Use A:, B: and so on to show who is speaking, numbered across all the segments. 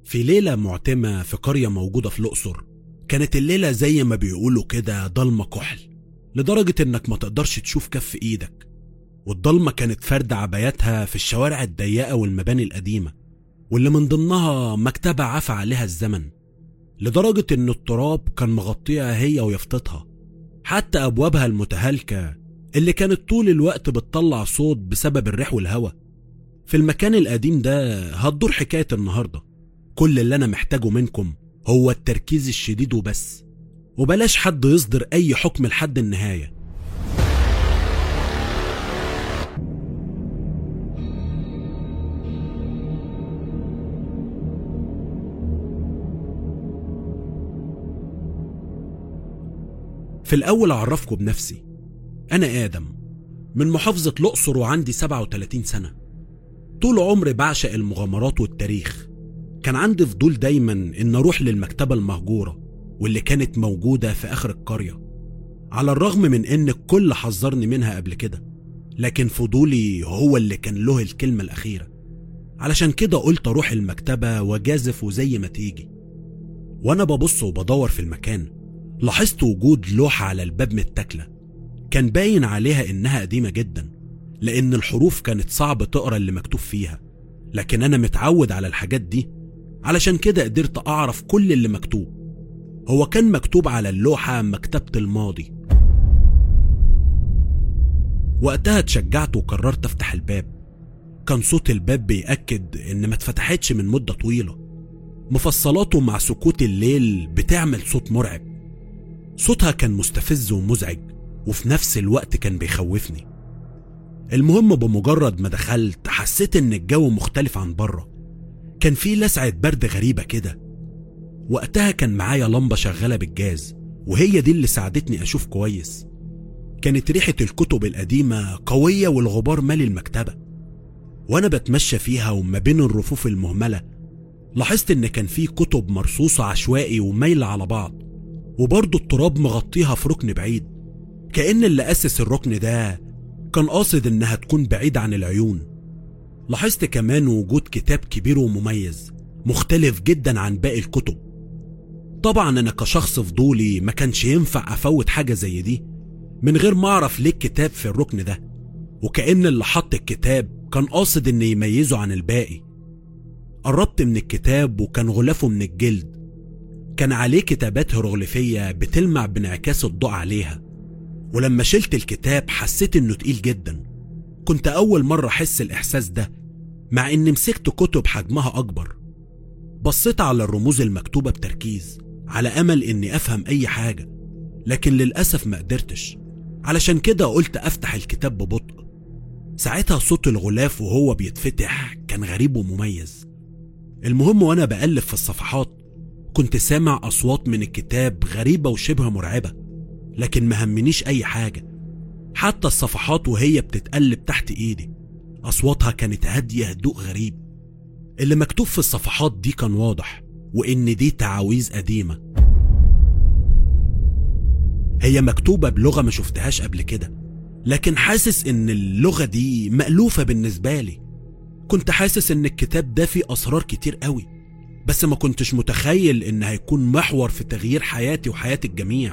A: في ليلة معتمة في قرية موجودة في الأقصر كانت الليلة زي ما بيقولوا كده ضلمة كحل لدرجة إنك ما تقدرش تشوف كف إيدك والضلمة كانت فردة عباياتها في الشوارع الضيقة والمباني القديمة واللي من ضمنها مكتبة عفى عليها الزمن لدرجة إن التراب كان مغطيها هي ويافطتها حتى أبوابها المتهالكة اللي كانت طول الوقت بتطلع صوت بسبب الريح والهواء في المكان القديم ده هتدور حكاية النهاردة كل اللي أنا محتاجه منكم هو التركيز الشديد وبس وبلاش حد يصدر أي حكم لحد النهاية في الأول أعرفكم بنفسي أنا آدم من محافظة الأقصر وعندي 37 سنة طول عمري بعشق المغامرات والتاريخ كان عندي فضول دايما إن أروح للمكتبة المهجورة واللي كانت موجودة في آخر القرية على الرغم من إن الكل حذرني منها قبل كده لكن فضولي هو اللي كان له الكلمة الأخيرة علشان كده قلت أروح المكتبة وجازف وزي ما تيجي وأنا ببص وبدور في المكان لاحظت وجود لوحة على الباب متاكلة كان باين عليها إنها قديمة جدا لأن الحروف كانت صعب تقرا اللي مكتوب فيها لكن أنا متعود على الحاجات دي علشان كده قدرت أعرف كل اللي مكتوب هو كان مكتوب على اللوحة مكتبة الماضي وقتها اتشجعت وقررت افتح الباب كان صوت الباب بيأكد ان ما اتفتحتش من مدة طويلة مفصلاته مع سكوت الليل بتعمل صوت مرعب صوتها كان مستفز ومزعج وفي نفس الوقت كان بيخوفني المهم بمجرد ما دخلت حسيت ان الجو مختلف عن بره كان في لسعة برد غريبة كده وقتها كان معايا لمبة شغالة بالجاز وهي دي اللي ساعدتني أشوف كويس كانت ريحة الكتب القديمة قوية والغبار مالي المكتبة وأنا بتمشى فيها وما بين الرفوف المهملة لاحظت إن كان في كتب مرصوصة عشوائي ومايلة على بعض وبرضه التراب مغطيها في ركن بعيد كأن اللي أسس الركن ده كان قاصد إنها تكون بعيدة عن العيون لاحظت كمان وجود كتاب كبير ومميز مختلف جدا عن باقي الكتب طبعا أنا كشخص فضولي ما كانش ينفع أفوت حاجة زي دي من غير ما أعرف ليه الكتاب في الركن ده وكأن اللي حط الكتاب كان قاصد إن يميزه عن الباقي قربت من الكتاب وكان غلافه من الجلد كان عليه كتابات هيروغليفية بتلمع بانعكاس الضوء عليها ولما شلت الكتاب حسيت انه تقيل جدا كنت اول مرة احس الاحساس ده مع اني مسكت كتب حجمها اكبر بصيت على الرموز المكتوبة بتركيز على امل اني افهم اي حاجة لكن للأسف ما قدرتش علشان كده قلت افتح الكتاب ببطء ساعتها صوت الغلاف وهو بيتفتح كان غريب ومميز المهم وانا بقلب في الصفحات كنت سامع أصوات من الكتاب غريبة وشبه مرعبة لكن ما همنيش أي حاجة حتى الصفحات وهي بتتقلب تحت إيدي أصواتها كانت هادية هدوء غريب اللي مكتوب في الصفحات دي كان واضح وإن دي تعاويذ قديمة هي مكتوبة بلغة ما شفتهاش قبل كده لكن حاسس إن اللغة دي مألوفة بالنسبة لي كنت حاسس إن الكتاب ده فيه أسرار كتير قوي بس ما كنتش متخيل إن هيكون محور في تغيير حياتي وحياة الجميع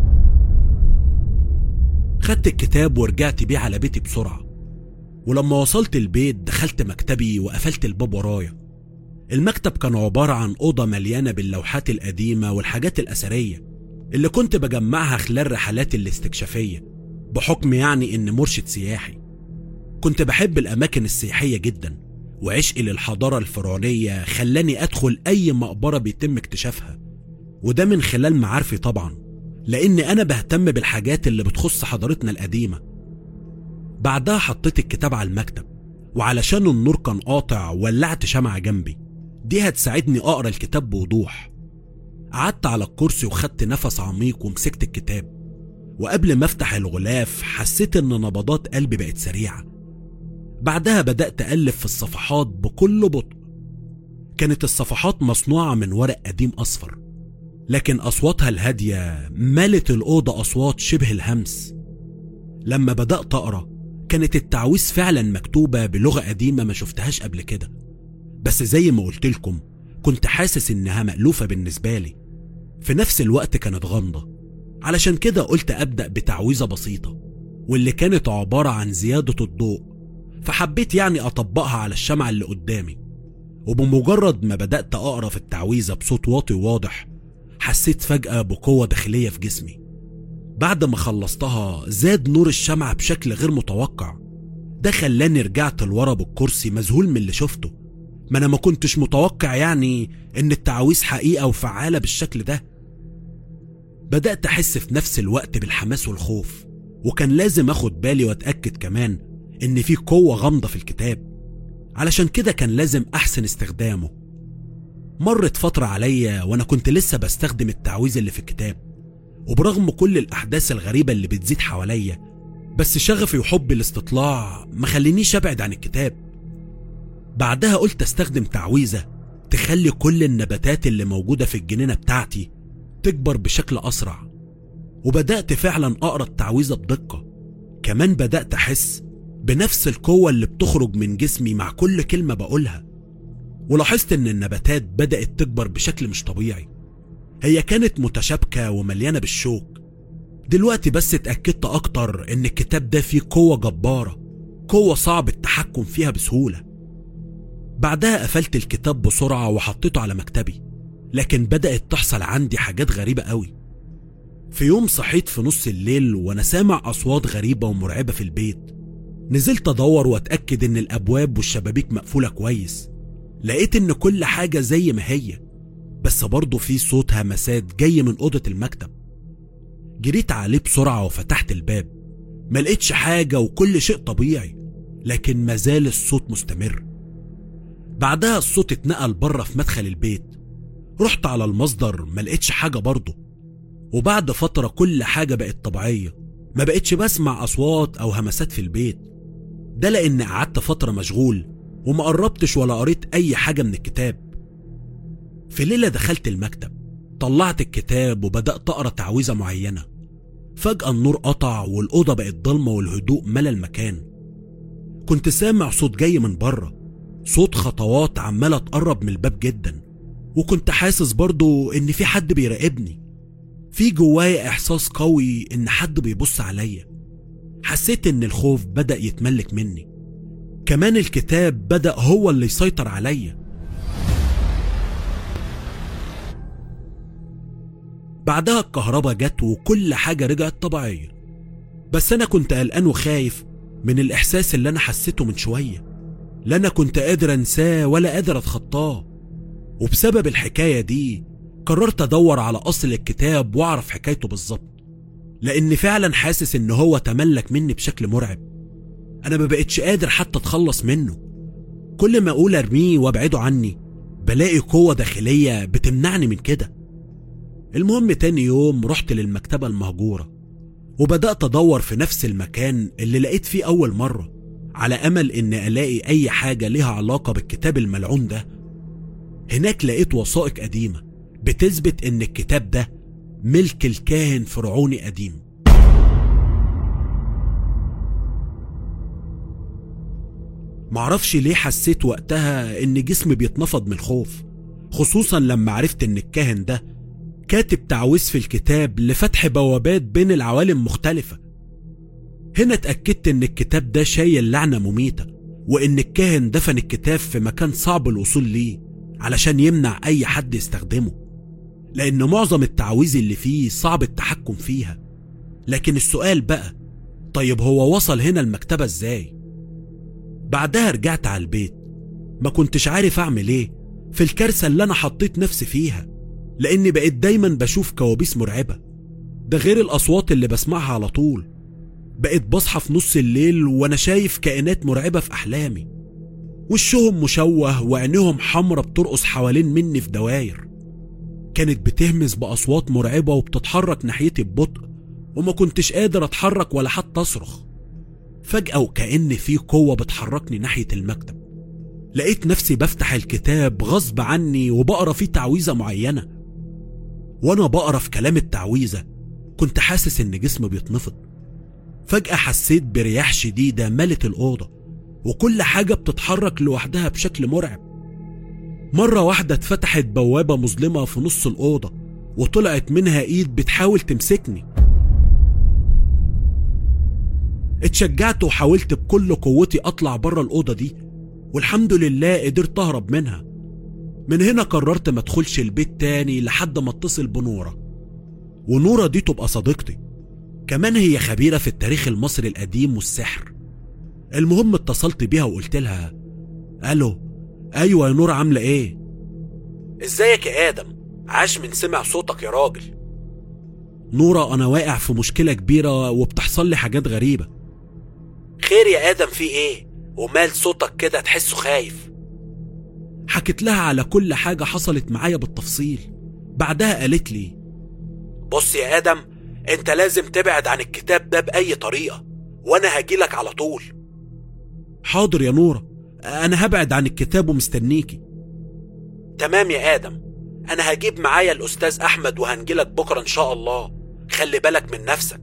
A: خدت الكتاب ورجعت بيه على بيتي بسرعة ولما وصلت البيت دخلت مكتبي وقفلت الباب ورايا المكتب كان عبارة عن أوضة مليانة باللوحات القديمة والحاجات الأثرية اللي كنت بجمعها خلال رحلاتي الاستكشافية بحكم يعني إن مرشد سياحي كنت بحب الأماكن السياحية جدا وعشقي للحضارة الفرعونية خلاني أدخل أي مقبرة بيتم اكتشافها وده من خلال معارفي طبعا لأن أنا بهتم بالحاجات اللي بتخص حضارتنا القديمة بعدها حطيت الكتاب على المكتب وعلشان النور كان قاطع ولعت شمعة جنبي دي هتساعدني أقرأ الكتاب بوضوح قعدت على الكرسي وخدت نفس عميق ومسكت الكتاب وقبل ما افتح الغلاف حسيت ان نبضات قلبي بقت سريعه بعدها بدأت ألف في الصفحات بكل بطء كانت الصفحات مصنوعة من ورق قديم أصفر لكن أصواتها الهادية ملت الأوضة أصوات شبه الهمس لما بدأت أقرأ كانت التعويذ فعلا مكتوبة بلغة قديمة ما شفتهاش قبل كده بس زي ما قلت لكم كنت حاسس إنها مألوفة بالنسبة لي في نفس الوقت كانت غامضة علشان كده قلت أبدأ بتعويذة بسيطة واللي كانت عبارة عن زيادة الضوء فحبيت يعني أطبقها على الشمعة اللي قدامي وبمجرد ما بدأت أقرأ في التعويذة بصوت واطي واضح حسيت فجأة بقوة داخلية في جسمي بعد ما خلصتها زاد نور الشمعة بشكل غير متوقع ده خلاني رجعت لورا بالكرسي مذهول من اللي شفته ما انا ما كنتش متوقع يعني ان التعاويذ حقيقة وفعالة بالشكل ده بدأت أحس في نفس الوقت بالحماس والخوف وكان لازم أخد بالي وأتأكد كمان إن في قوة غامضة في الكتاب علشان كده كان لازم أحسن استخدامه مرت فترة عليا وأنا كنت لسه بستخدم التعويذ اللي في الكتاب وبرغم كل الأحداث الغريبة اللي بتزيد حواليا بس شغفي وحبي الاستطلاع ما خلينيش أبعد عن الكتاب بعدها قلت استخدم تعويذة تخلي كل النباتات اللي موجودة في الجنينة بتاعتي تكبر بشكل أسرع وبدأت فعلا أقرأ التعويذة بدقة كمان بدأت أحس بنفس القوة اللي بتخرج من جسمي مع كل كلمة بقولها ولاحظت إن النباتات بدأت تكبر بشكل مش طبيعي هي كانت متشابكة ومليانة بالشوك دلوقتي بس اتأكدت أكتر إن الكتاب ده فيه قوة جبارة قوة صعب التحكم فيها بسهولة بعدها قفلت الكتاب بسرعة وحطيته على مكتبي لكن بدأت تحصل عندي حاجات غريبة قوي في يوم صحيت في نص الليل وأنا سامع أصوات غريبة ومرعبة في البيت نزلت أدور وأتأكد إن الأبواب والشبابيك مقفولة كويس لقيت إن كل حاجة زي ما هي بس برضه في صوت همسات جاي من أوضة المكتب جريت عليه بسرعة وفتحت الباب ما لقيتش حاجة وكل شيء طبيعي لكن مازال الصوت مستمر بعدها الصوت اتنقل بره في مدخل البيت رحت على المصدر ما لقيتش حاجة برضه وبعد فترة كل حاجة بقت طبيعية ما بقتش بسمع أصوات أو همسات في البيت ده لأن قعدت فترة مشغول وما قربتش ولا قريت أي حاجة من الكتاب في ليلة دخلت المكتب طلعت الكتاب وبدأت أقرأ تعويذة معينة فجأة النور قطع والأوضة بقت ضلمة والهدوء ملا المكان كنت سامع صوت جاي من بره صوت خطوات عمالة تقرب من الباب جدا وكنت حاسس برضو إن في حد بيراقبني في جوايا إحساس قوي إن حد بيبص عليا حسيت إن الخوف بدأ يتملك مني كمان الكتاب بدأ هو اللي يسيطر عليا بعدها الكهرباء جت وكل حاجة رجعت طبيعية بس أنا كنت قلقان وخايف من الإحساس اللي أنا حسيته من شوية لا أنا كنت قادر أنساه ولا قادر أتخطاه وبسبب الحكاية دي قررت أدور على أصل الكتاب وأعرف حكايته بالظبط لأني فعلا حاسس إن هو تملك مني بشكل مرعب أنا ما بقتش قادر حتى أتخلص منه كل ما أقول أرميه وأبعده عني بلاقي قوة داخلية بتمنعني من كده المهم تاني يوم رحت للمكتبة المهجورة وبدأت أدور في نفس المكان اللي لقيت فيه أول مرة على أمل إن ألاقي أي حاجة ليها علاقة بالكتاب الملعون ده هناك لقيت وثائق قديمة بتثبت إن الكتاب ده ملك الكاهن فرعوني قديم معرفش ليه حسيت وقتها إن جسمي بيتنفض من الخوف خصوصا لما عرفت إن الكاهن ده كاتب تعويذ في الكتاب لفتح بوابات بين العوالم مختلفة هنا اتأكدت إن الكتاب ده شايل لعنة مميتة وإن الكاهن دفن الكتاب في مكان صعب الوصول ليه علشان يمنع أي حد يستخدمه لأن معظم التعويذ اللي فيه صعب التحكم فيها لكن السؤال بقى طيب هو وصل هنا المكتبة ازاي بعدها رجعت على البيت ما كنتش عارف اعمل ايه في الكارثة اللي انا حطيت نفسي فيها لاني بقيت دايما بشوف كوابيس مرعبة ده غير الاصوات اللي بسمعها على طول بقيت بصحى في نص الليل وانا شايف كائنات مرعبة في احلامي وشهم مشوه وعينيهم حمرة بترقص حوالين مني في دواير كانت بتهمس بأصوات مرعبة وبتتحرك ناحيتي ببطء وما كنتش قادر أتحرك ولا حتى أصرخ فجأة وكأن في قوة بتحركني ناحية المكتب لقيت نفسي بفتح الكتاب غصب عني وبقرا فيه تعويذة معينة وأنا بقرا في كلام التعويذة كنت حاسس إن جسمي بيتنفض فجأة حسيت برياح شديدة ملت الأوضة وكل حاجة بتتحرك لوحدها بشكل مرعب مرة واحدة اتفتحت بوابة مظلمة في نص الأوضة وطلعت منها إيد بتحاول تمسكني اتشجعت وحاولت بكل قوتي أطلع بره الأوضة دي والحمد لله قدرت أهرب منها من هنا قررت ما ادخلش البيت تاني لحد ما اتصل بنورة ونورة دي تبقى صديقتي كمان هي خبيرة في التاريخ المصري القديم والسحر المهم اتصلت بيها وقلت لها الو ايوه يا نور عامله ايه ازيك يا ادم عاش من سمع صوتك يا راجل نورة انا واقع في مشكله كبيره وبتحصل لي حاجات غريبه خير يا ادم في ايه ومال صوتك كده تحسه خايف حكيت لها على كل حاجه حصلت معايا بالتفصيل بعدها قالت لي بص يا ادم انت لازم تبعد عن الكتاب ده باي طريقه وانا هجيلك على طول حاضر يا نورة أنا هبعد عن الكتاب ومستنيكي تمام يا آدم أنا هجيب معايا الأستاذ أحمد وهنجيلك بكرة إن شاء الله خلي بالك من نفسك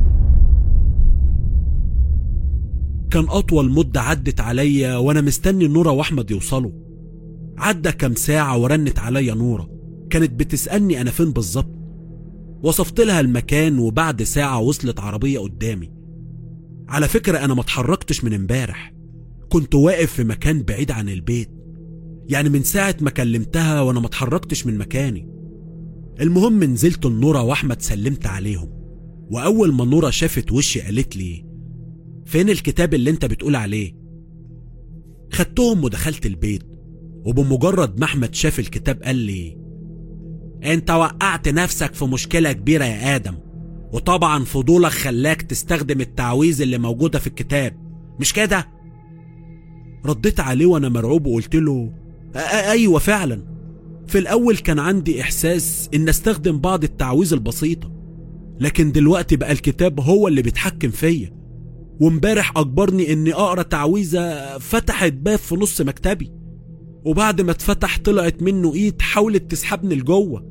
A: كان أطول مدة عدت عليا وأنا مستني نورة وأحمد يوصلوا عدى كام ساعة ورنت عليا نورة كانت بتسألني أنا فين بالظبط وصفت لها المكان وبعد ساعة وصلت عربية قدامي على فكرة أنا ما اتحركتش من امبارح كنت واقف في مكان بعيد عن البيت يعني من ساعة ما كلمتها وأنا ما اتحركتش من مكاني المهم نزلت النورة وأحمد سلمت عليهم وأول ما نورة شافت وشي قالت لي فين الكتاب اللي انت بتقول عليه خدتهم ودخلت البيت وبمجرد ما أحمد شاف الكتاب قال لي انت وقعت نفسك في مشكلة كبيرة يا آدم وطبعا فضولك خلاك تستخدم التعويذ اللي موجودة في الكتاب مش كده؟ رديت عليه وانا مرعوب وقلت له ايوه فعلا في الاول كان عندي احساس ان استخدم بعض التعويذ البسيطة لكن دلوقتي بقى الكتاب هو اللي بيتحكم فيا وامبارح اجبرني اني اقرا تعويذة فتحت باب في نص مكتبي وبعد ما اتفتح طلعت منه ايد حاولت تسحبني لجوه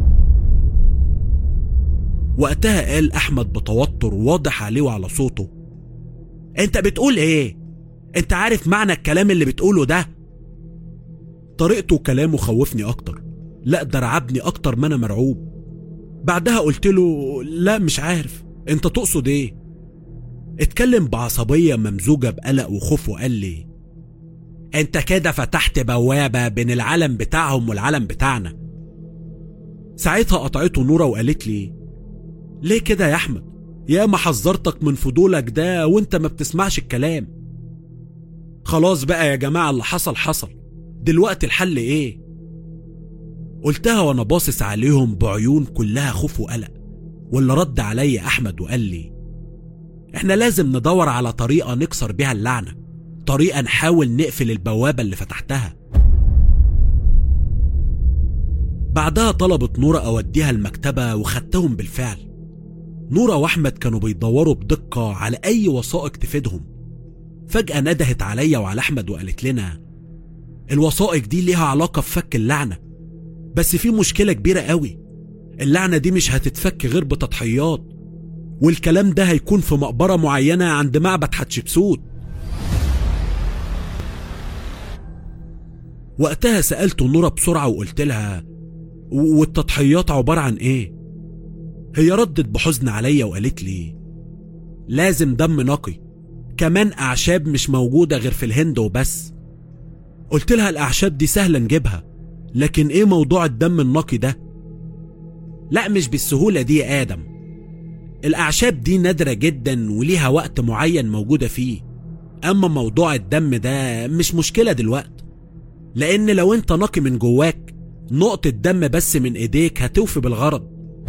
A: وقتها قال احمد بتوتر واضح عليه وعلى صوته انت بتقول ايه انت عارف معنى الكلام اللي بتقوله ده طريقته وكلامه خوفني اكتر لا ده رعبني اكتر ما انا مرعوب بعدها قلت له لا مش عارف انت تقصد ايه اتكلم بعصبية ممزوجة بقلق وخوف وقال لي انت كده فتحت بوابة بين العالم بتاعهم والعالم بتاعنا ساعتها قطعته نورة وقالت لي ليه كده يا احمد يا ما حذرتك من فضولك ده وانت ما بتسمعش الكلام خلاص بقى يا جماعة اللي حصل حصل دلوقتي الحل ايه قلتها وانا باصص عليهم بعيون كلها خوف وقلق واللي رد علي احمد وقال لي احنا لازم ندور على طريقة نكسر بيها اللعنة طريقة نحاول نقفل البوابة اللي فتحتها بعدها طلبت نورة أوديها المكتبة وخدتهم بالفعل نورة وأحمد كانوا بيدوروا بدقة على أي وثائق تفيدهم فجأة ندهت عليا وعلى أحمد وقالت لنا الوثائق دي ليها علاقة بفك اللعنة بس في مشكلة كبيرة قوي اللعنة دي مش هتتفك غير بتضحيات والكلام ده هيكون في مقبرة معينة عند معبد حتشبسوت وقتها سألت نورة بسرعة وقلت لها والتضحيات عبارة عن ايه هي ردت بحزن عليا وقالت لي لازم دم نقي كمان أعشاب مش موجودة غير في الهند وبس قلت لها الأعشاب دي سهلة نجيبها لكن إيه موضوع الدم النقي ده لا مش بالسهولة دي يا آدم الأعشاب دي نادرة جدا وليها وقت معين موجودة فيه أما موضوع الدم ده مش مشكلة دلوقتي لأن لو أنت نقي من جواك نقطة دم بس من إيديك هتوفي بالغرض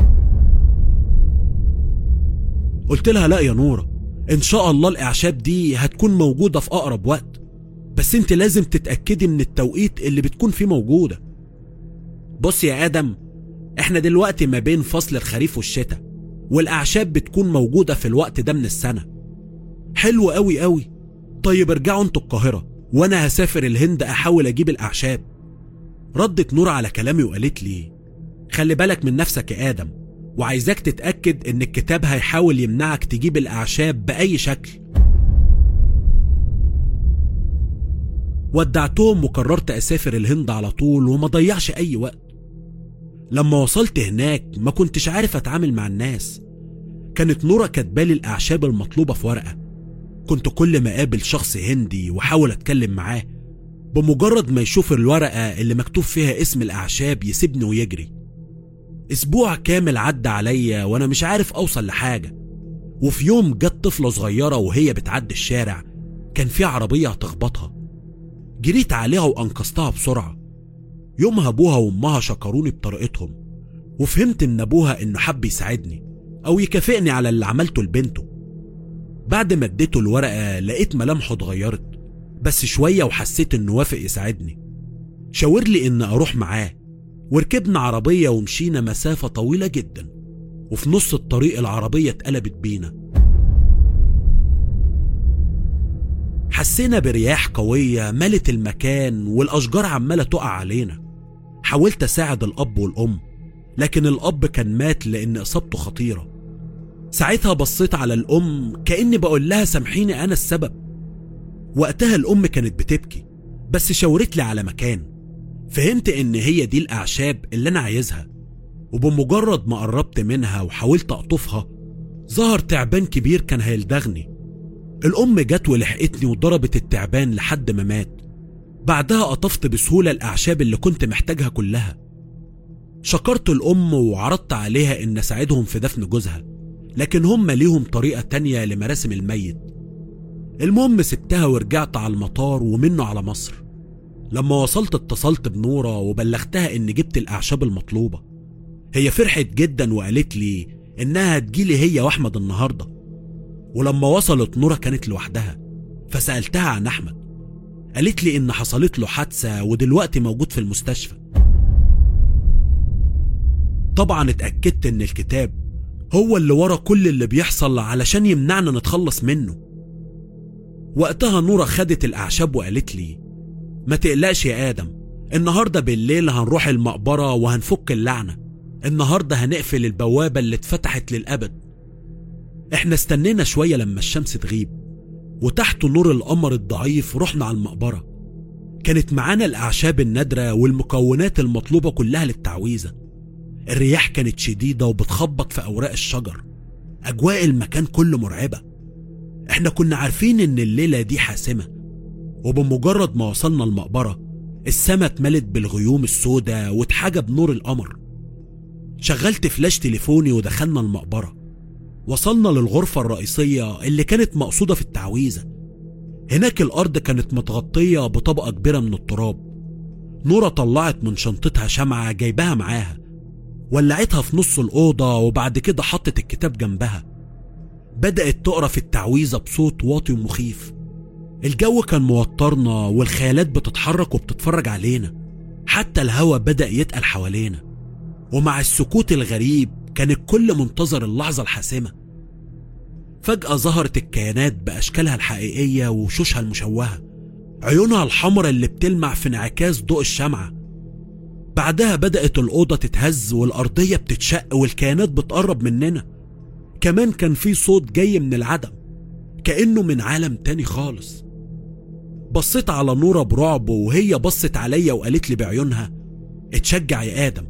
A: قلت لها لا يا نورة إن شاء الله الإعشاب دي هتكون موجودة في أقرب وقت بس أنت لازم تتأكدي من التوقيت اللي بتكون فيه موجودة بص يا آدم إحنا دلوقتي ما بين فصل الخريف والشتاء والأعشاب بتكون موجودة في الوقت ده من السنة حلو قوي قوي طيب ارجعوا انتوا القاهرة وأنا هسافر الهند أحاول أجيب الأعشاب ردت نور على كلامي وقالت لي خلي بالك من نفسك يا آدم وعايزاك تتأكد إن الكتاب هيحاول يمنعك تجيب الأعشاب بأي شكل ودعتهم وقررت أسافر الهند على طول وما ضيعش أي وقت لما وصلت هناك ما كنتش عارف أتعامل مع الناس كانت نورة كاتبالي الأعشاب المطلوبة في ورقة كنت كل ما أقابل شخص هندي وأحاول أتكلم معاه بمجرد ما يشوف الورقة اللي مكتوب فيها اسم الأعشاب يسيبني ويجري أسبوع كامل عدى عليا وأنا مش عارف أوصل لحاجة وفي يوم جت طفلة صغيرة وهي بتعدي الشارع كان في عربية هتخبطها جريت عليها وأنقذتها بسرعة يومها أبوها وأمها شكروني بطريقتهم وفهمت إن أبوها إنه حب يساعدني أو يكافئني على اللي عملته لبنته بعد ما اديته الورقة لقيت ملامحه اتغيرت بس شوية وحسيت إنه وافق يساعدني شاور لي إن أروح معاه وركبنا عربية ومشينا مسافة طويلة جدا وفي نص الطريق العربية اتقلبت بينا حسينا برياح قوية ملت المكان والأشجار عمالة تقع علينا حاولت أساعد الأب والأم لكن الأب كان مات لأن إصابته خطيرة ساعتها بصيت على الأم كأني بقول لها سامحيني أنا السبب وقتها الأم كانت بتبكي بس شاورت لي على مكان فهمت إن هي دي الأعشاب اللي أنا عايزها وبمجرد ما قربت منها وحاولت أقطفها ظهر تعبان كبير كان هيلدغني الأم جت ولحقتني وضربت التعبان لحد ما مات بعدها قطفت بسهولة الأعشاب اللي كنت محتاجها كلها شكرت الأم وعرضت عليها إن أساعدهم في دفن جوزها لكن هم ليهم طريقة تانية لمراسم الميت المهم سبتها ورجعت على المطار ومنه على مصر لما وصلت اتصلت بنورة وبلغتها إن جبت الأعشاب المطلوبة هي فرحت جدا وقالت لي إنها هتجيلي هي وأحمد النهاردة ولما وصلت نورة كانت لوحدها فسألتها عن أحمد قالت لي إن حصلت له حادثة ودلوقتي موجود في المستشفى طبعا اتأكدت إن الكتاب هو اللي ورا كل اللي بيحصل علشان يمنعنا نتخلص منه وقتها نورة خدت الأعشاب وقالت لي ما تقلقش يا آدم النهاردة بالليل هنروح المقبرة وهنفك اللعنة النهاردة هنقفل البوابة اللي اتفتحت للأبد احنا استنينا شوية لما الشمس تغيب وتحت نور القمر الضعيف رحنا على المقبرة كانت معانا الأعشاب النادرة والمكونات المطلوبة كلها للتعويذة الرياح كانت شديدة وبتخبط في أوراق الشجر أجواء المكان كله مرعبة احنا كنا عارفين ان الليلة دي حاسمة وبمجرد ما وصلنا المقبرة السما اتملت بالغيوم السوداء واتحجب نور القمر شغلت فلاش تليفوني ودخلنا المقبرة وصلنا للغرفة الرئيسية اللي كانت مقصودة في التعويذة هناك الأرض كانت متغطية بطبقة كبيرة من التراب نورة طلعت من شنطتها شمعة جايباها معاها ولعتها في نص الأوضة وبعد كده حطت الكتاب جنبها بدأت تقرا في التعويذة بصوت واطي ومخيف الجو كان موترنا والخيالات بتتحرك وبتتفرج علينا حتى الهوا بدأ يتقل حوالينا ومع السكوت الغريب كان الكل منتظر اللحظة الحاسمة فجأة ظهرت الكيانات بأشكالها الحقيقية ووشوشها المشوهة عيونها الحمراء اللي بتلمع في انعكاس ضوء الشمعة بعدها بدأت الأوضة تتهز والأرضية بتتشق والكيانات بتقرب مننا كمان كان في صوت جاي من العدم كأنه من عالم تاني خالص بصيت على نورة برعب وهي بصت عليا وقالت لي بعيونها اتشجع يا آدم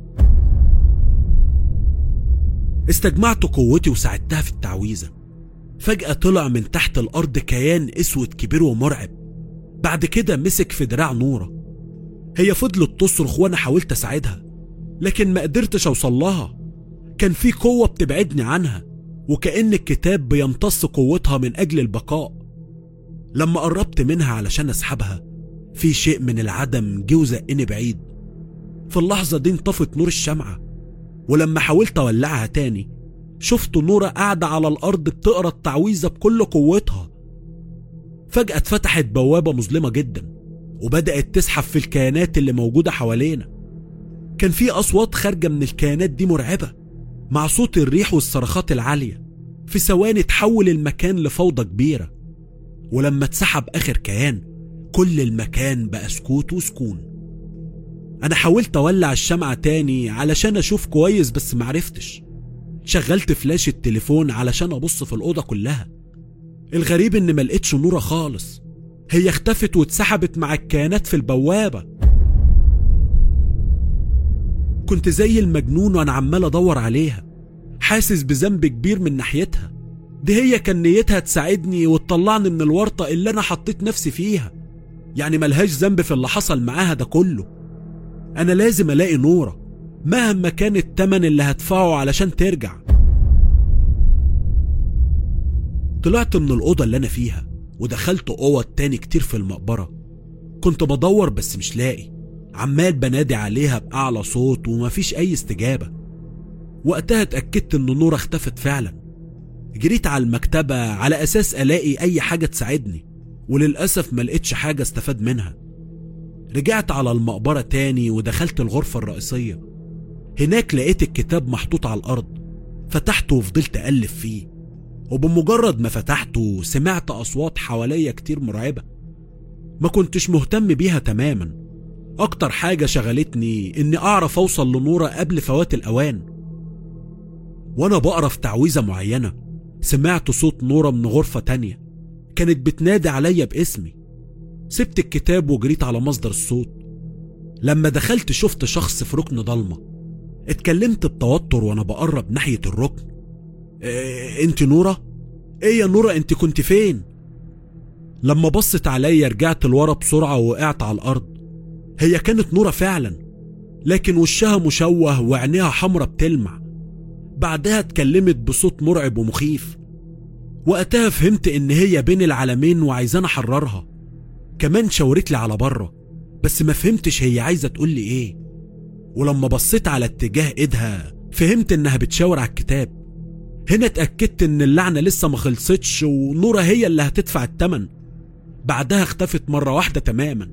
A: استجمعت قوتي وساعدتها في التعويذة فجأة طلع من تحت الأرض كيان أسود كبير ومرعب بعد كده مسك في دراع نورة هي فضلت تصرخ وأنا حاولت أساعدها لكن ما قدرتش أوصل لها كان في قوة بتبعدني عنها وكأن الكتاب بيمتص قوتها من أجل البقاء لما قربت منها علشان أسحبها في شيء من العدم جه وزقني بعيد في اللحظة دي انطفت نور الشمعة ولما حاولت أولعها تاني شفت نورة قاعدة على الأرض بتقرا التعويذة بكل قوتها فجأة اتفتحت بوابة مظلمة جدا وبدأت تسحب في الكيانات اللي موجودة حوالينا كان في أصوات خارجة من الكيانات دي مرعبة مع صوت الريح والصرخات العالية في ثواني تحول المكان لفوضى كبيرة ولما اتسحب آخر كيان كل المكان بقى سكوت وسكون أنا حاولت أولع الشمعة تاني علشان أشوف كويس بس معرفتش شغلت فلاش التليفون علشان أبص في الأوضة كلها الغريب إن ملقتش نورة خالص هي اختفت واتسحبت مع الكيانات في البوابة كنت زي المجنون وانا عمال ادور عليها حاسس بذنب كبير من ناحيتها دي هي كان نيتها تساعدني وتطلعني من الورطة اللي انا حطيت نفسي فيها يعني ملهاش ذنب في اللي حصل معاها ده كله انا لازم الاقي نورة مهما كان التمن اللي هدفعه علشان ترجع طلعت من الأوضة اللي أنا فيها ودخلت أوض تاني كتير في المقبرة كنت بدور بس مش لاقي عمال بنادي عليها بأعلى صوت ومفيش أي استجابة وقتها اتأكدت إن نورة اختفت فعلا جريت على المكتبة على أساس ألاقي أي حاجة تساعدني وللأسف ما لقيتش حاجة استفاد منها رجعت على المقبرة تاني ودخلت الغرفة الرئيسية هناك لقيت الكتاب محطوط على الأرض فتحته وفضلت أقلب فيه وبمجرد ما فتحته سمعت أصوات حواليا كتير مرعبة ما كنتش مهتم بيها تماما أكتر حاجة شغلتني إني أعرف أوصل لنورة قبل فوات الأوان وأنا بقرا في تعويذة معينة سمعت صوت نورة من غرفة تانية كانت بتنادي عليا باسمي سبت الكتاب وجريت على مصدر الصوت لما دخلت شفت شخص في ركن ضلمة اتكلمت بتوتر وانا بقرب ناحية الركن إيه انت نورة؟ ايه يا نورة انت كنت فين؟ لما بصت عليا رجعت لورا بسرعة ووقعت على الأرض هي كانت نورة فعلا لكن وشها مشوه وعينيها حمرة بتلمع بعدها اتكلمت بصوت مرعب ومخيف وقتها فهمت ان هي بين العالمين وعايزاني احررها كمان شاورت لي على بره بس ما فهمتش هي عايزه تقول لي ايه ولما بصيت على اتجاه ايدها فهمت انها بتشاور على الكتاب هنا اتأكدت ان اللعنة لسه ما خلصتش ونورة هي اللي هتدفع التمن بعدها اختفت مرة واحدة تماما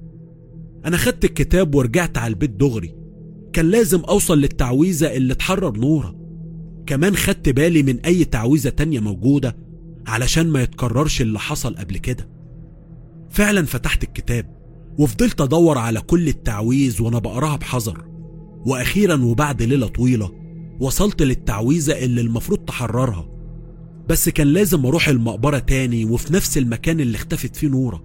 A: انا خدت الكتاب ورجعت على البيت دغري كان لازم اوصل للتعويذة اللي تحرر نورة كمان خدت بالي من اي تعويذة تانية موجودة علشان ما يتكررش اللي حصل قبل كده فعلا فتحت الكتاب وفضلت ادور على كل التعويذ وانا بقراها بحذر واخيرا وبعد ليلة طويلة وصلت للتعويذة اللي المفروض تحررها بس كان لازم اروح المقبرة تاني وفي نفس المكان اللي اختفت فيه نورة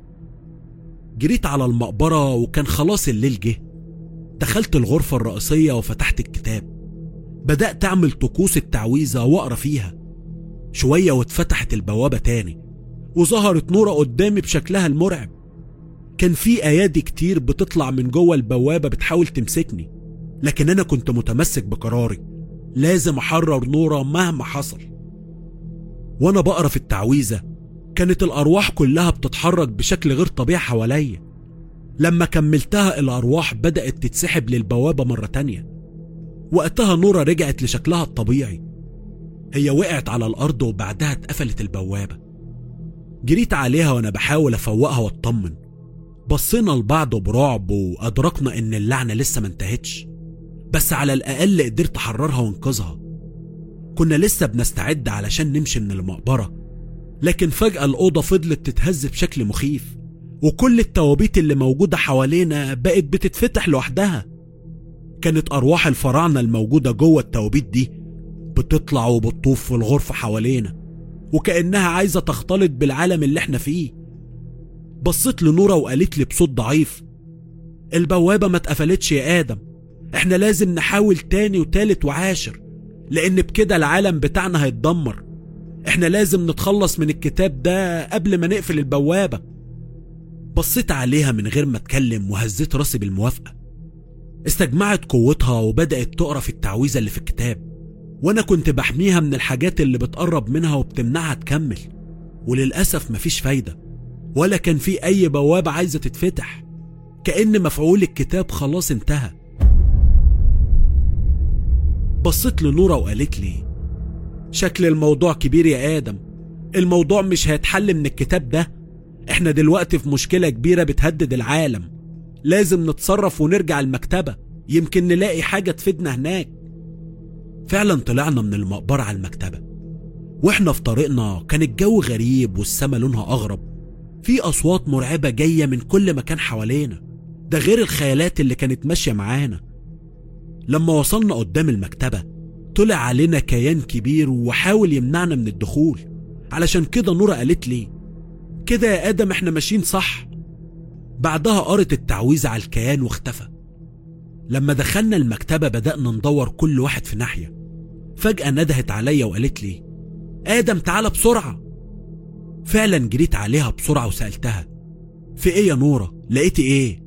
A: جريت على المقبرة وكان خلاص الليل جه دخلت الغرفة الرئيسية وفتحت الكتاب بدأت أعمل طقوس التعويذة وأقرأ فيها شوية واتفتحت البوابة تاني وظهرت نورة قدامي بشكلها المرعب كان في أيادي كتير بتطلع من جوه البوابة بتحاول تمسكني لكن أنا كنت متمسك بقراري لازم أحرر نورة مهما حصل وأنا بقرا في التعويذة كانت الأرواح كلها بتتحرك بشكل غير طبيعي حواليا لما كملتها الأرواح بدأت تتسحب للبوابة مرة تانية وقتها نورة رجعت لشكلها الطبيعي هي وقعت على الأرض وبعدها اتقفلت البوابة جريت عليها وأنا بحاول أفوقها وأطمن بصينا لبعض برعب وأدركنا إن اللعنة لسه ما انتهتش بس على الأقل قدرت أحررها وانقذها كنا لسه بنستعد علشان نمشي من المقبرة لكن فجأة الأوضة فضلت تتهز بشكل مخيف وكل التوابيت اللي موجودة حوالينا بقت بتتفتح لوحدها كانت أرواح الفراعنة الموجودة جوه التوابيت دي بتطلع وبتطوف في الغرفة حوالينا وكأنها عايزة تختلط بالعالم اللي احنا فيه بصيت لنورة وقالت لي بصوت ضعيف البوابة ما اتقفلتش يا آدم احنا لازم نحاول تاني وتالت وعاشر لأن بكده العالم بتاعنا هيتدمر احنا لازم نتخلص من الكتاب ده قبل ما نقفل البوابة بصيت عليها من غير ما اتكلم وهزيت راسي بالموافقة استجمعت قوتها وبدأت تقرا في التعويذة اللي في الكتاب وانا كنت بحميها من الحاجات اللي بتقرب منها وبتمنعها تكمل وللأسف مفيش فايدة ولا كان في أي بوابة عايزة تتفتح كأن مفعول الكتاب خلاص انتهى بصيت لنورة وقالت لي شكل الموضوع كبير يا آدم الموضوع مش هيتحل من الكتاب ده احنا دلوقتي في مشكلة كبيرة بتهدد العالم لازم نتصرف ونرجع المكتبة يمكن نلاقي حاجة تفيدنا هناك فعلا طلعنا من المقبرة على المكتبة واحنا في طريقنا كان الجو غريب والسما لونها أغرب في أصوات مرعبة جاية من كل مكان حوالينا ده غير الخيالات اللي كانت ماشية معانا لما وصلنا قدام المكتبة طلع علينا كيان كبير وحاول يمنعنا من الدخول علشان كده نورة قالت لي كده يا آدم احنا ماشيين صح بعدها قرت التعويذة على الكيان واختفى لما دخلنا المكتبة بدأنا ندور كل واحد في ناحية فجأة ندهت عليا وقالت لي آدم تعالى بسرعة فعلا جريت عليها بسرعة وسألتها في ايه يا نورة لقيتي ايه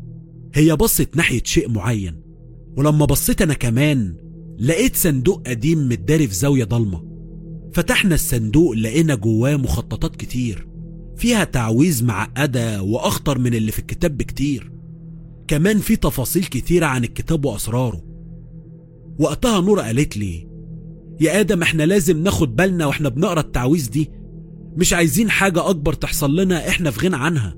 A: هي بصت ناحية شيء معين ولما بصيت انا كمان لقيت صندوق قديم متداري في زاوية ضلمة فتحنا الصندوق لقينا جواه مخططات كتير فيها تعويذ معقدة وأخطر من اللي في الكتاب بكتير كمان في تفاصيل كتيرة عن الكتاب وأسراره وقتها نورة قالت لي يا آدم احنا لازم ناخد بالنا واحنا بنقرا التعويذ دي مش عايزين حاجة أكبر تحصل لنا احنا في غنى عنها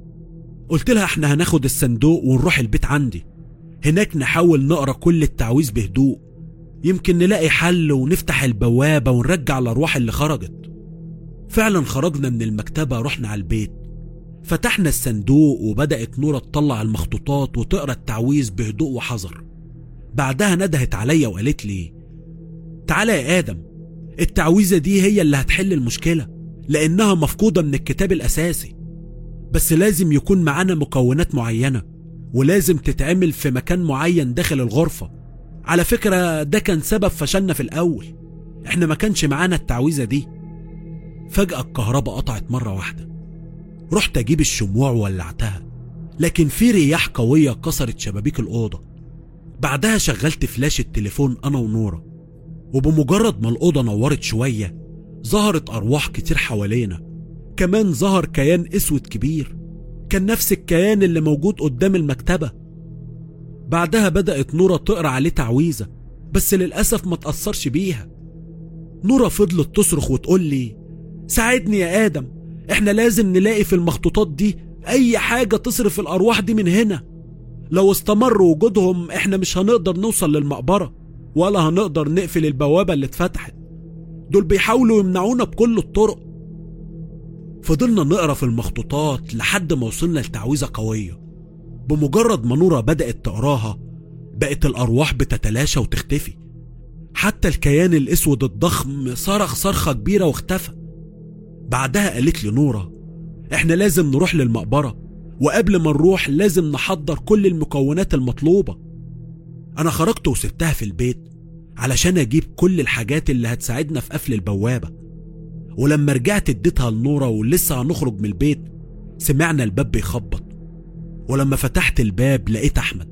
A: قلت لها احنا هناخد الصندوق ونروح البيت عندي هناك نحاول نقرا كل التعويذ بهدوء يمكن نلاقي حل ونفتح البوابة ونرجع الأرواح اللي خرجت فعلا خرجنا من المكتبة رحنا على البيت فتحنا الصندوق وبدأت نورة تطلع المخطوطات وتقرا التعويذ بهدوء وحذر بعدها ندهت عليا وقالت لي تعالى يا آدم التعويذة دي هي اللي هتحل المشكلة لأنها مفقودة من الكتاب الأساسي بس لازم يكون معانا مكونات معينة ولازم تتعمل في مكان معين داخل الغرفة على فكرة ده كان سبب فشلنا في الأول احنا ما كانش معانا التعويذة دي فجأة الكهرباء قطعت مرة واحدة رحت أجيب الشموع وولعتها لكن في رياح قوية كسرت شبابيك الأوضة بعدها شغلت فلاش التليفون أنا ونورة وبمجرد ما الأوضة نورت شوية ظهرت أرواح كتير حوالينا كمان ظهر كيان أسود كبير كان نفس الكيان اللي موجود قدام المكتبة بعدها بدأت نورة تقرأ عليه تعويذة بس للأسف ما تأثرش بيها نورة فضلت تصرخ وتقول لي ساعدني يا آدم احنا لازم نلاقي في المخطوطات دي أي حاجة تصرف الأرواح دي من هنا لو استمر وجودهم احنا مش هنقدر نوصل للمقبرة ولا هنقدر نقفل البوابة اللي اتفتحت دول بيحاولوا يمنعونا بكل الطرق فضلنا نقرا في المخطوطات لحد ما وصلنا لتعويذة قوية بمجرد ما نورة بدأت تقراها بقت الأرواح بتتلاشى وتختفي حتى الكيان الأسود الضخم صرخ صرخة كبيرة واختفى بعدها قالت لي نورة احنا لازم نروح للمقبرة وقبل ما نروح لازم نحضر كل المكونات المطلوبة أنا خرجت وسبتها في البيت علشان أجيب كل الحاجات اللي هتساعدنا في قفل البوابة ولما رجعت اديتها لنورة ولسه هنخرج من البيت سمعنا الباب بيخبط ولما فتحت الباب لقيت أحمد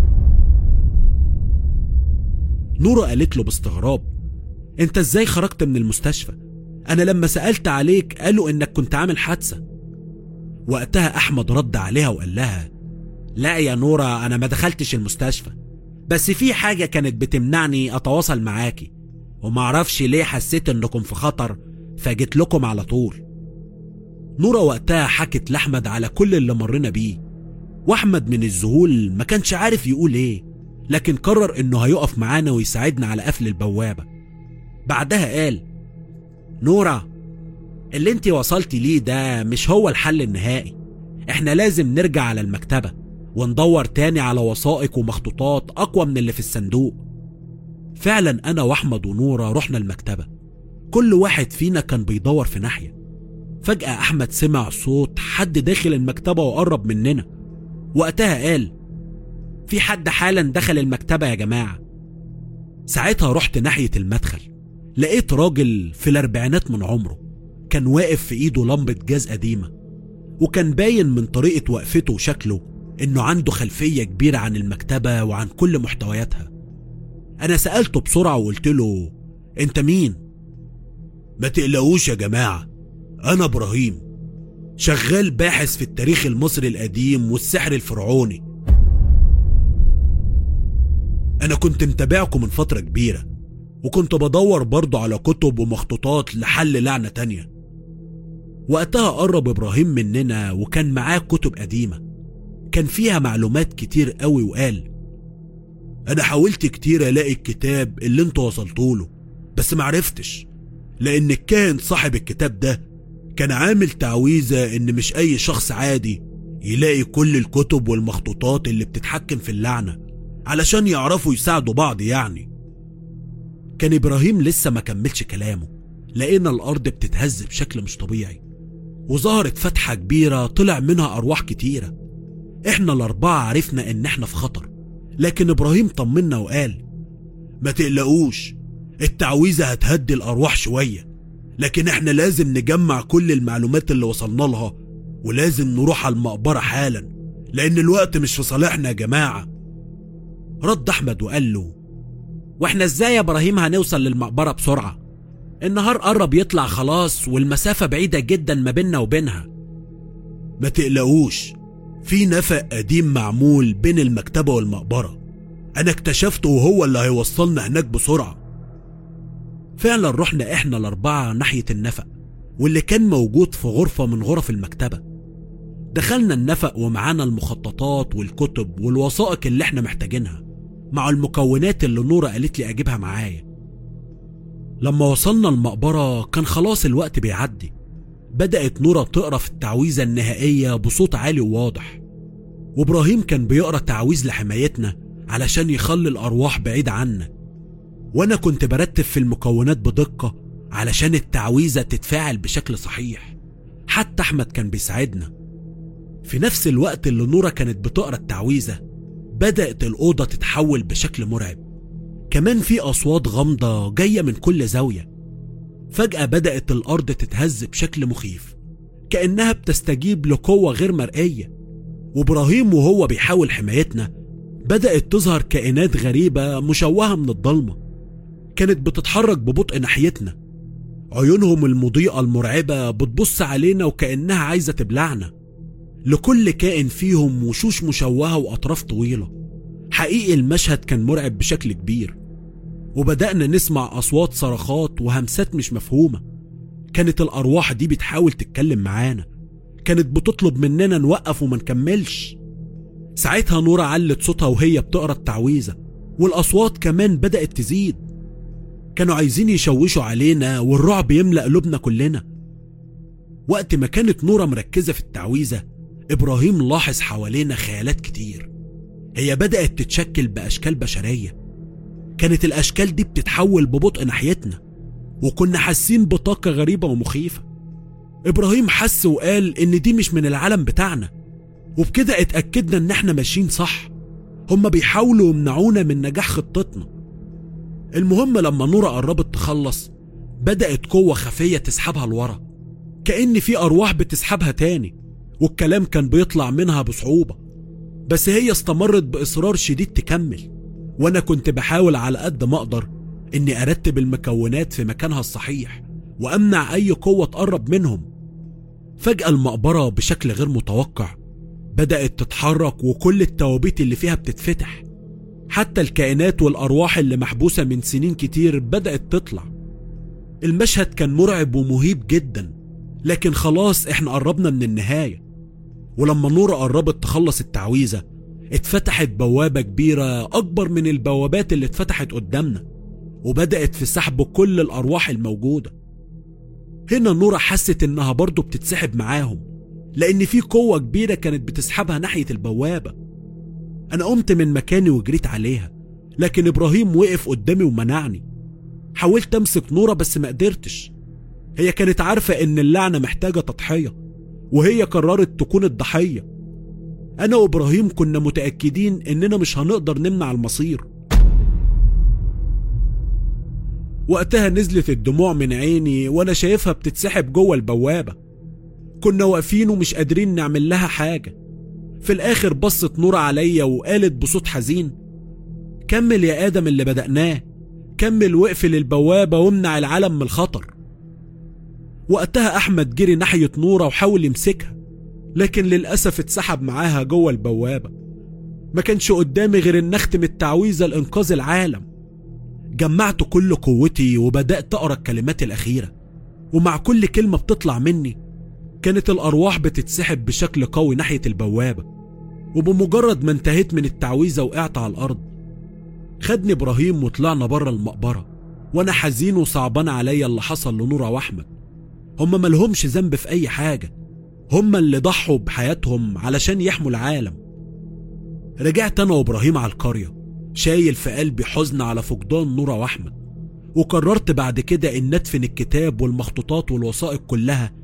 A: نورة قالت له باستغراب انت ازاي خرجت من المستشفى انا لما سألت عليك قالوا انك كنت عامل حادثة وقتها احمد رد عليها وقال لها لا يا نورة انا ما دخلتش المستشفى بس في حاجة كانت بتمنعني اتواصل معاكي ومعرفش ليه حسيت انكم في خطر فجيت لكم على طول نورة وقتها حكت لأحمد على كل اللي مرينا بيه واحمد من الذهول ما كانش عارف يقول ايه لكن قرر انه هيقف معانا ويساعدنا على قفل البوابة بعدها قال نورة اللي انت وصلتي ليه ده مش هو الحل النهائي احنا لازم نرجع على المكتبة وندور تاني على وثائق ومخطوطات اقوى من اللي في الصندوق فعلا انا واحمد ونورة رحنا المكتبة كل واحد فينا كان بيدور في ناحية فجأة احمد سمع صوت حد داخل المكتبة وقرب مننا وقتها قال في حد حالا دخل المكتبة يا جماعة ساعتها رحت ناحية المدخل لقيت راجل في الأربعينات من عمره كان واقف في إيده لمبة جاز قديمة وكان باين من طريقة وقفته وشكله إنه عنده خلفية كبيرة عن المكتبة وعن كل محتوياتها أنا سألته بسرعة وقلت له أنت مين؟ ما تقلقوش يا جماعة أنا إبراهيم شغال باحث في التاريخ المصري القديم والسحر الفرعوني أنا كنت متابعكم من فترة كبيرة وكنت بدور برضه على كتب ومخطوطات لحل لعنة تانية وقتها قرب إبراهيم مننا وكان معاه كتب قديمة كان فيها معلومات كتير قوي وقال أنا حاولت كتير ألاقي الكتاب اللي انتوا وصلتوله بس معرفتش لأن الكاهن صاحب الكتاب ده كان عامل تعويذة إن مش أي شخص عادي يلاقي كل الكتب والمخطوطات اللي بتتحكم في اللعنة علشان يعرفوا يساعدوا بعض يعني كان إبراهيم لسه ما كملش كلامه لقينا الأرض بتتهز بشكل مش طبيعي وظهرت فتحة كبيرة طلع منها أرواح كتيرة احنا الأربعة عرفنا إن احنا في خطر لكن إبراهيم طمنا وقال ما تقلقوش التعويذة هتهدي الأرواح شوية لكن احنا لازم نجمع كل المعلومات اللي وصلنا لها ولازم نروح على المقبرة حالا لأن الوقت مش في صالحنا يا جماعة رد أحمد وقال له واحنا ازاي يا إبراهيم هنوصل للمقبرة بسرعة النهار قرب يطلع خلاص والمسافة بعيدة جدا ما بيننا وبينها ما تقلقوش في نفق قديم معمول بين المكتبة والمقبرة أنا اكتشفته وهو اللي هيوصلنا هناك بسرعة فعلا رحنا احنا الأربعة ناحية النفق واللي كان موجود في غرفة من غرف المكتبة دخلنا النفق ومعانا المخططات والكتب والوثائق اللي احنا محتاجينها مع المكونات اللي نورة قالت لي أجيبها معايا لما وصلنا المقبرة كان خلاص الوقت بيعدي بدأت نورة تقرا في التعويذة النهائية بصوت عالي وواضح وإبراهيم كان بيقرا تعويذ لحمايتنا علشان يخلي الأرواح بعيد عنا وأنا كنت برتب في المكونات بدقة علشان التعويذة تتفاعل بشكل صحيح حتى أحمد كان بيساعدنا في نفس الوقت اللي نورة كانت بتقرا التعويذة بدأت الأوضة تتحول بشكل مرعب كمان في أصوات غامضة جاية من كل زاوية فجأة بدأت الأرض تتهز بشكل مخيف كأنها بتستجيب لقوة غير مرئية وإبراهيم وهو بيحاول حمايتنا بدأت تظهر كائنات غريبة مشوهة من الضلمة كانت بتتحرك ببطء ناحيتنا عيونهم المضيئة المرعبة بتبص علينا وكأنها عايزة تبلعنا لكل كائن فيهم وشوش مشوهة وأطراف طويلة حقيقي المشهد كان مرعب بشكل كبير وبدأنا نسمع أصوات صرخات وهمسات مش مفهومة كانت الأرواح دي بتحاول تتكلم معانا كانت بتطلب مننا نوقف وما نكملش ساعتها نورة علت صوتها وهي بتقرا التعويذة والأصوات كمان بدأت تزيد كانوا عايزين يشوشوا علينا والرعب يملأ قلوبنا كلنا وقت ما كانت نورة مركزة في التعويذة إبراهيم لاحظ حوالينا خيالات كتير هي بدأت تتشكل بأشكال بشرية كانت الأشكال دي بتتحول ببطء ناحيتنا وكنا حاسين بطاقة غريبة ومخيفة إبراهيم حس وقال إن دي مش من العالم بتاعنا وبكده اتأكدنا إن إحنا ماشيين صح هما بيحاولوا يمنعونا من نجاح خطتنا المهم لما نورة قربت تخلص بدأت قوة خفية تسحبها لورا كأن في أرواح بتسحبها تاني والكلام كان بيطلع منها بصعوبة بس هي استمرت بإصرار شديد تكمل وأنا كنت بحاول على قد ما أقدر إني أرتب المكونات في مكانها الصحيح وأمنع أي قوة تقرب منهم فجأة المقبرة بشكل غير متوقع بدأت تتحرك وكل التوابيت اللي فيها بتتفتح حتى الكائنات والأرواح اللي محبوسة من سنين كتير بدأت تطلع المشهد كان مرعب ومهيب جدا لكن خلاص احنا قربنا من النهاية ولما نورة قربت تخلص التعويذة اتفتحت بوابة كبيرة أكبر من البوابات اللي اتفتحت قدامنا وبدأت في سحب كل الأرواح الموجودة هنا نورة حست إنها برضه بتتسحب معاهم لأن في قوة كبيرة كانت بتسحبها ناحية البوابة أنا قمت من مكاني وجريت عليها لكن إبراهيم وقف قدامي ومنعني حاولت أمسك نورة بس ما قدرتش هي كانت عارفة إن اللعنة محتاجة تضحية وهي قررت تكون الضحية أنا وإبراهيم كنا متأكدين إننا مش هنقدر نمنع المصير وقتها نزلت الدموع من عيني وأنا شايفها بتتسحب جوه البوابة كنا واقفين ومش قادرين نعمل لها حاجة في الآخر بصت نورة عليا وقالت بصوت حزين كمل يا آدم اللي بدأناه كمل واقفل البوابة وامنع العالم من الخطر وقتها أحمد جري ناحية نورة وحاول يمسكها لكن للأسف اتسحب معاها جوه البوابة ما كانش قدامي غير ان اختم التعويذة لإنقاذ العالم جمعت كل قوتي وبدأت أقرأ الكلمات الأخيرة ومع كل كلمة بتطلع مني كانت الأرواح بتتسحب بشكل قوي ناحية البوابة وبمجرد ما انتهيت من التعويذة وقعت على الأرض خدني إبراهيم وطلعنا بره المقبرة وأنا حزين وصعبان عليا اللي حصل لنورة وأحمد هما ملهمش ذنب في أي حاجة هما اللي ضحوا بحياتهم علشان يحموا العالم رجعت أنا وإبراهيم على القرية شايل في قلبي حزن على فقدان نورة وأحمد وقررت بعد كده إن أدفن الكتاب والمخطوطات والوثائق كلها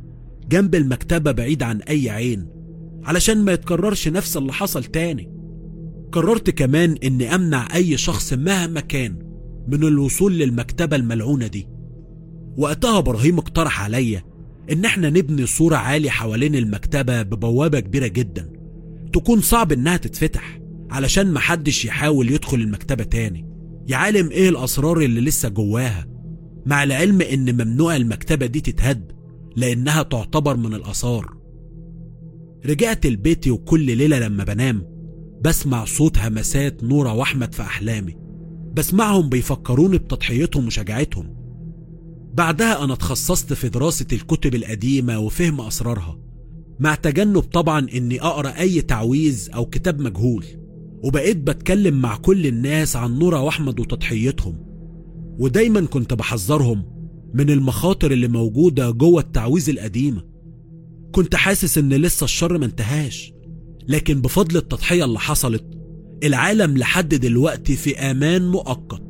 A: جنب المكتبة بعيد عن أي عين علشان ما يتكررش نفس اللي حصل تاني قررت كمان إني أمنع أي شخص مهما كان من الوصول للمكتبة الملعونة دي وقتها إبراهيم اقترح عليا إن احنا نبني صورة عالية حوالين المكتبة ببوابة كبيرة جدا تكون صعب إنها تتفتح علشان محدش يحاول يدخل المكتبة تاني يعلم إيه الأسرار اللي لسه جواها مع العلم إن ممنوع المكتبة دي تتهد لأنها تعتبر من الآثار رجعت لبيتي وكل ليلة لما بنام بسمع صوت همسات نورة وأحمد في أحلامي بسمعهم بيفكروني بتضحيتهم وشجاعتهم بعدها أنا اتخصصت في دراسة الكتب القديمة وفهم أسرارها مع تجنب طبعا إني أقرأ أي تعويذ أو كتاب مجهول وبقيت بتكلم مع كل الناس عن نورة وأحمد وتضحيتهم ودايما كنت بحذرهم من المخاطر اللي موجودة جوه التعويذ القديمة كنت حاسس إن لسه الشر ما انتهاش لكن بفضل التضحية اللي حصلت العالم لحد دلوقتي في أمان مؤقت